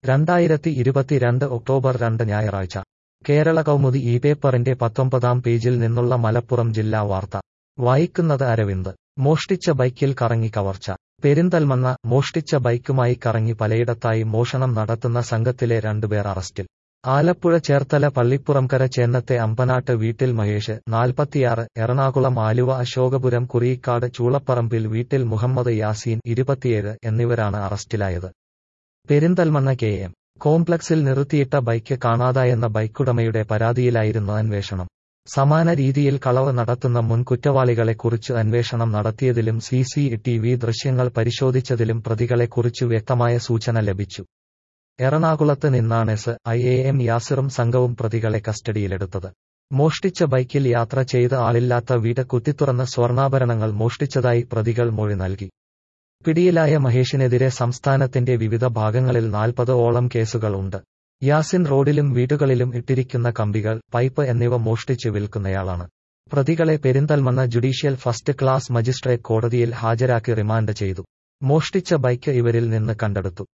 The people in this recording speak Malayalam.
രണ്ടായിരത്തി ഇരുപത്തിരണ്ട് ഒക്ടോബർ രണ്ട് ഞായറാഴ്ച കേരള കൗമുദി ഈ പേപ്പറിന്റെ പത്തൊമ്പതാം പേജിൽ നിന്നുള്ള മലപ്പുറം ജില്ലാ വാർത്ത വായിക്കുന്നത് അരവിന്ദ് മോഷ്ടിച്ച ബൈക്കിൽ കറങ്ങി കവർച്ച പെരിന്തൽമണ്ണ മോഷ്ടിച്ച ബൈക്കുമായി കറങ്ങി പലയിടത്തായി മോഷണം നടത്തുന്ന സംഘത്തിലെ രണ്ടുപേർ അറസ്റ്റിൽ ആലപ്പുഴ ചേർത്തല പള്ളിപ്പുറംകര ചേന്നത്തെ അമ്പനാട്ട് വീട്ടിൽ മഹേഷ് നാൽപ്പത്തിയാറ് എറണാകുളം ആലുവ അശോകപുരം കുറിയിക്കാട് ചൂളപ്പറമ്പിൽ വീട്ടിൽ മുഹമ്മദ് യാസീൻ ഇരുപത്തിയേഴ് എന്നിവരാണ് അറസ്റ്റിലായത് പെരിന്തൽമണ്ണ കെ എം കോംപ്ലക്സിൽ നിർത്തിയിട്ട ബൈക്ക് കാണാതായെന്ന ബൈക്കുടമയുടെ പരാതിയിലായിരുന്നു അന്വേഷണം സമാന രീതിയിൽ കളവ് നടത്തുന്ന മുൻ കുറ്റവാളികളെക്കുറിച്ച് അന്വേഷണം നടത്തിയതിലും സി സി ടി വി ദൃശ്യങ്ങൾ പരിശോധിച്ചതിലും പ്രതികളെക്കുറിച്ച് വ്യക്തമായ സൂചന ലഭിച്ചു എറണാകുളത്ത് നിന്നാണ് എസ് ഐ എ എം യാസിറും സംഘവും പ്രതികളെ കസ്റ്റഡിയിലെടുത്തത് മോഷ്ടിച്ച ബൈക്കിൽ യാത്ര ചെയ്ത് ആളില്ലാത്ത വീട് കുത്തിത്തുറന്ന് സ്വർണ്ണാഭരണങ്ങൾ മോഷ്ടിച്ചതായി പ്രതികൾ മൊഴി നൽകി പിടിയിലായ മഹേഷിനെതിരെ സംസ്ഥാനത്തിന്റെ വിവിധ ഭാഗങ്ങളിൽ നാൽപ്പത് ഓളം കേസുകൾ ഉണ്ട് യാസിൻ റോഡിലും വീടുകളിലും ഇട്ടിരിക്കുന്ന കമ്പികൾ പൈപ്പ് എന്നിവ മോഷ്ടിച്ച് വിൽക്കുന്നയാളാണ് പ്രതികളെ Perinthalmanna judicial first class magistrate കോടതിയിൽ ഹാജരാക്കി റിമാൻഡ് ചെയ്തു മോഷ്ടിച്ച ബൈക്ക് ഇവരിൽ നിന്ന് കണ്ടെടുത്തു